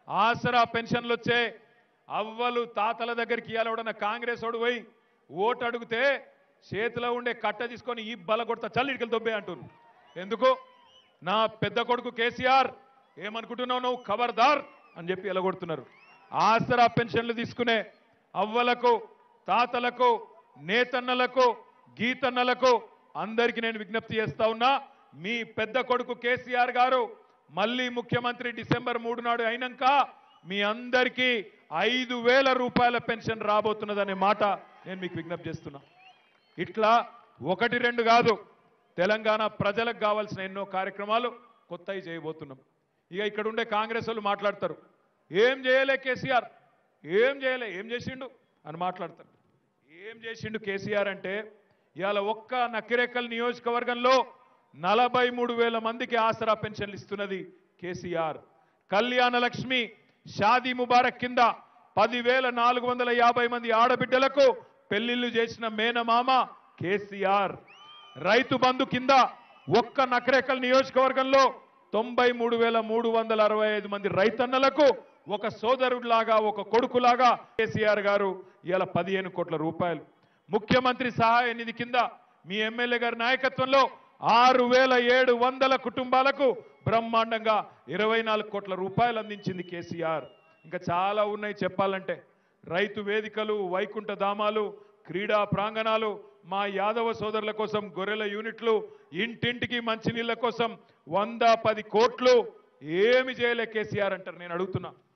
ఆసరా పెన్షన్లు వచ్చే అవ్వలు తాతల దగ్గరికి ఇవ్వాలవడన్న కాంగ్రెస్ ఓడు పోయి ఓటు అడిగితే చేతిలో ఉండే కట్ట తీసుకొని ఈ బల కొడతా చల్లిడికలు దొబ్బే అంటున్నారు ఎందుకు నా పెద్ద కొడుకు కేసీఆర్ ఏమనుకుంటున్నావు నువ్వు ఖబర్దార్ అని చెప్పి ఎలగొడుతున్నారు ఆసరా పెన్షన్లు తీసుకునే అవ్వలకు తాతలకు నేతన్నలకు గీతన్నలకు అందరికీ నేను విజ్ఞప్తి చేస్తా ఉన్నా మీ పెద్ద కొడుకు కేసీఆర్ గారు మళ్ళీ ముఖ్యమంత్రి డిసెంబర్ మూడు నాడు అయినాక మీ అందరికీ ఐదు వేల రూపాయల పెన్షన్ రాబోతున్నదనే మాట నేను మీకు విజ్ఞప్తి చేస్తున్నా ఇట్లా ఒకటి రెండు కాదు తెలంగాణ ప్రజలకు కావాల్సిన ఎన్నో కార్యక్రమాలు కొత్తవి చేయబోతున్నాం ఇక ఇక్కడ ఉండే కాంగ్రెస్ వాళ్ళు మాట్లాడతారు ఏం చేయలే కేసీఆర్ ఏం చేయలే ఏం చేసిండు అని మాట్లాడతారు ఏం చేసిండు కేసీఆర్ అంటే ఇవాళ ఒక్క నకిరేకల్ నియోజకవర్గంలో నలభై మూడు వేల మందికి ఆసరా పెన్షన్లు ఇస్తున్నది కేసీఆర్ కళ్యాణ లక్ష్మి షాదీ ముబారక్ కింద పదివేల నాలుగు వందల యాభై మంది ఆడబిడ్డలకు పెళ్లిళ్లు చేసిన మేనమామ కేసీఆర్ రైతు బంధు కింద ఒక్క నకరేకల్ నియోజకవర్గంలో తొంభై మూడు వేల మూడు వందల అరవై ఐదు మంది రైతన్నలకు ఒక సోదరుడిలాగా ఒక కొడుకులాగా కేసీఆర్ గారు ఇవాళ పదిహేను కోట్ల రూపాయలు ముఖ్యమంత్రి సహాయ నిధి కింద మీ ఎమ్మెల్యే గారి నాయకత్వంలో ఆరు వేల ఏడు వందల కుటుంబాలకు బ్రహ్మాండంగా ఇరవై నాలుగు కోట్ల రూపాయలు అందించింది కేసీఆర్ ఇంకా చాలా ఉన్నాయి చెప్పాలంటే రైతు వేదికలు వైకుంఠ ధామాలు క్రీడా ప్రాంగణాలు మా యాదవ సోదరుల కోసం గొర్రెల యూనిట్లు ఇంటింటికి మంచినీళ్ళ కోసం వంద పది కోట్లు ఏమి చేయలే కేసీఆర్ అంటారు నేను అడుగుతున్నా